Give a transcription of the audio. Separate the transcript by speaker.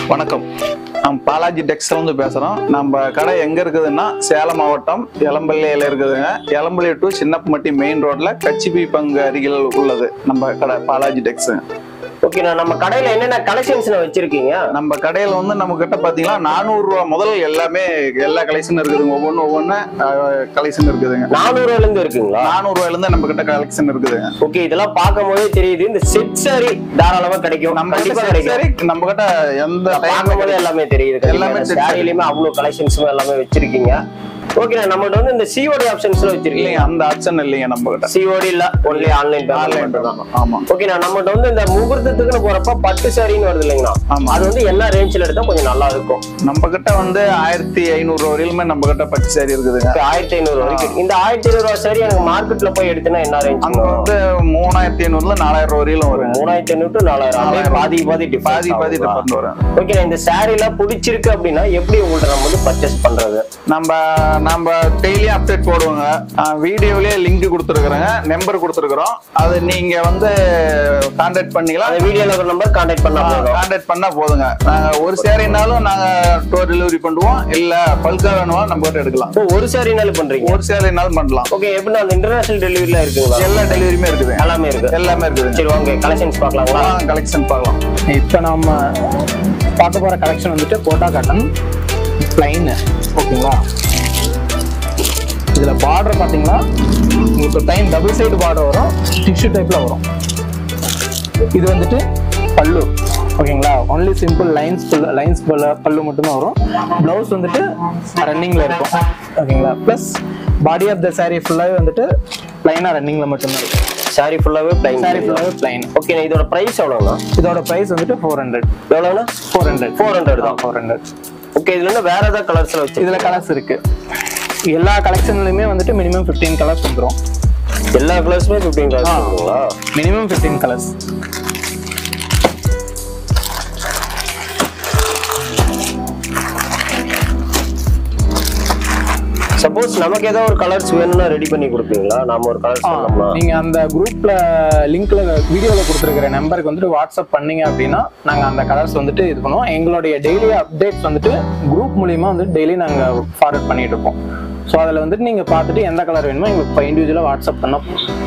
Speaker 1: வணக்கம் நம்ம பாலாஜி டெக்ஸ்டைல் வந்து பேசுகிறோம் நம்ம கடை எங்கே இருக்குதுன்னா சேலம் மாவட்டம் எலம்பள்ளியில் இருக்குதுங்க எலம்பள்ளி டு சின்னப்பமட்டி மெயின் ரோட்டில் கச்சிபி பங்கு அருகில் உள்ளது நம்ம கடை பாலாஜி டெக்ஸு
Speaker 2: ஓகேண்ணா நம்ம கடையில என்னென்ன கலெக்ஷன்ஸ் வச்சிருக்கீங்க
Speaker 1: நம்ம கடையில் வந்து நம்ம கிட்ட பார்த்தீங்கன்னா நானூறுரூவா முதல் எல்லாமே எல்லா கலெக்ஷன் இருக்குதுங்க ஒவ்வொன்று ஒவ்வொன்று கலெக்ஷன் இருக்குதுங்க
Speaker 2: நானூறுல இருந்து இருக்குங்களா
Speaker 1: நானூறுரூவாயிலேருந்து நம்ம கிட்ட கலெக்ஷன் இருக்குதுங்க
Speaker 2: ஓகே இதெல்லாம் பார்க்கும் போதே தெரியுது இந்த செட் சாரி தாராளமா கிடைக்கும்
Speaker 1: நம்ம
Speaker 2: கண்டிப்பா
Speaker 1: கிட்ட
Speaker 2: கிடைக்கும்
Speaker 1: சரி நம்ம கிட்ட எந்த
Speaker 2: பார்க்கும் போதே
Speaker 1: டைம்
Speaker 2: எல்லாமே தெரியுது
Speaker 1: எல்லாமே
Speaker 2: எல்லாமே
Speaker 1: set
Speaker 2: சாரிலையுமே அவ்வளவு கலெக்ஷன்ஸும் எல்லாமே வச்சிருக்கீங்க ஓகேண்ணா நம்மகிட்ட வந்து இந்த சிஓடி ஆப்ஷன்ஸ்ல வச்சிருக்கீங்க
Speaker 1: இல்லைங்க அந்த ஆப்ஷன் இல்லைங்க நம்ம கிட்ட
Speaker 2: சிஓடி இல்ல ஒன்லி ஆன்லைன்
Speaker 1: ஆன்லைன்
Speaker 2: பேமெண்ட் தான்
Speaker 1: ஆமா
Speaker 2: ஓகேண்ணா நம்மகிட்ட வந்து இந்த முகூர்த்தத்துக்குன்னு போறப்ப பட்டு சாரின்னு வருது இல்லைங்களா
Speaker 1: ஆமா.
Speaker 2: அது வந்து என்ன ரேஞ்சில் எடுத்தா கொஞ்சம் நல்லா இருக்கும்
Speaker 1: நம்ம கிட்ட வந்து ஆயிரத்தி ஐநூறு வரையிலுமே நம்ம கிட்ட பட்டு சேரி இருக்குதுங்க
Speaker 2: இப்ப ஆயிரத்தி ஐநூறு வரைக்கும் இந்த ஆயிரத்தி ஐநூறு ரூபாய் சாரி எனக்கு மார்க்கெட்ல போய் எடுத்தேன்னா என்ன ரேஞ்ச்
Speaker 1: அங்க வந்து மூணாயிரத்தி ஐநூறுல நாலாயிரம் ரூபா வரையிலும் வரும்
Speaker 2: மூணாயிரத்தி ஐநூறு to நாலாயிரம் அப்படியே பாதி பாதி
Speaker 1: பாதி பாதி
Speaker 2: டிஃபரன்ஸ்
Speaker 1: டிஃபரெண்ட் வரும்
Speaker 2: ஓகே இந்த சாரில பிடிச்சிருக்கு அப்படின்னா எப்படி உங்கள்ட்ட நம்ம வந்து பர்ச்சேஸ் பண்றது
Speaker 1: நம்ம நம்ம டெய்லியும் அப்டேட் போடுவோங்க வீடியோலயே லிங்க் கொடுத்துருக்குறோங்க நம்பர் கொடுத்துருக்குறோம் அது நீங்க வந்து கான்டாக்ட் பண்ணிக்கலாம்
Speaker 2: அந்த வீடியோல ஒரு நம்பர் கான்டாக்ட் பண்ணா போதும்
Speaker 1: கான்டாக்ட் பண்ணா போதுங்க நாங்க ஒரு சேரீனாலும் நாங்க டோர் டெலிவரி பண்ணுவோம் இல்ல பல்கா வேணுமா நம்ம கிட்ட எடுக்கலாம்
Speaker 2: இப்போ ஒரு சாரினாலும் பண்றீங்க
Speaker 1: ஒரு சேரீனாலும் பண்ணலாம்
Speaker 2: ஓகே எப்படின்னா அந்த இன்டர்நேஷனல் டெலிவரிலாம் இருக்குங்களா
Speaker 1: எல்லா டெலிவரியுமே இருக்குது
Speaker 2: எல்லாமே இருக்கு
Speaker 1: எல்லாமே இருக்குதுங்க
Speaker 2: சரி வாங்க கலெக்ஷன்ஸ் பார்க்கலாங்களா
Speaker 1: கலெக்ஷன் பார்க்கலாம்
Speaker 3: இப்போ நம்ம பார்க்க போகிற கலெக்ஷன் வந்துட்டு கோட்டா காட்டன் பிளைன் ஓகேங்களா இதில் பார்டர் பார்த்தீங்கன்னா உங்களுக்கு டைம் டபுள் சைடு பார்டர் வரும் டிஷ்யூ டைப்பில் வரும் இது வந்துட்டு பல்லு ஓகேங்களா ஒன்லி சிம்பிள் லைன்ஸ் லைன்ஸ் பல்லு மட்டும்தான் வரும் ப்ளவுஸ் வந்துட்டு ரன்னிங்கில் இருக்கும் ஓகேங்களா plus body of the saree ஃபுல்லாகவே வந்துட்டு லைனாக ரன்னிங்கில் மட்டும்தான் இருக்கும்
Speaker 2: சாரி ஃபுல்லாவே பிளைன்
Speaker 3: saree ஃபுல்லாகவே பிளைன்
Speaker 2: ஓகே இதோட பிரைஸ் எவ்வளவுண்ணா
Speaker 3: இதோட ப்ரைஸ் வந்துட்டு ஃபோர் ஹண்ட்ரட்
Speaker 2: எவ்வளவுண்ணா
Speaker 3: ஃபோர் ஹண்ட்ரட்
Speaker 2: ஃபோர் ஹண்ட்ரட் தான்
Speaker 3: ஃபோர் ஹண்ட்ரட்
Speaker 2: ஓகே இதுல இருந்து வேற ஏதாவது கலர்ஸ்ல வச்சு
Speaker 3: இதுல கலர்ஸ் இருக்கு எல்லா கலெக்ஷன்லயுமே வந்துட்டு மினிமம் 15 கலர்ஸ் வந்துரும்
Speaker 2: எல்லா கலர்ஸுமே ஃபிஃப்டீன் கலர்ஸ் இருக்குங்களா
Speaker 3: மினிமம் 15 கலர்ஸ்
Speaker 2: சப்போஸ் நமக்கு ஏதோ ஒரு கலர்ஸ் வேணும்னா ரெடி பண்ணி கொடுப்பீங்களா நாம ஒரு கலர் சொன்னோம்னா
Speaker 3: நீங்க அந்த குரூப்ல லிங்க்ல வீடியோல கொடுத்துருக்கிற நம்பருக்கு வந்துட்டு வாட்ஸ்அப் பண்ணீங்க அப்படின்னா நாங்க அந்த கலர்ஸ் வந்துட்டு இது பண்ணுவோம் எங்களுடைய டெய்லி அப்டேட்ஸ் வந்துட்டு குரூப் மூலியமா வந்து டெய்லி நாங்க ஃபார்வர்ட் பண்ணிட்டு இருப்போம் ஸோ அதில் வந்துட்டு நீங்கள் பார்த்துட்டு எந்த கலர் வேணுமோ எங்களுக்கு இப்போ இண்டிவிஜுவலாக வாட்ஸ்அப் பண்ண போதும்.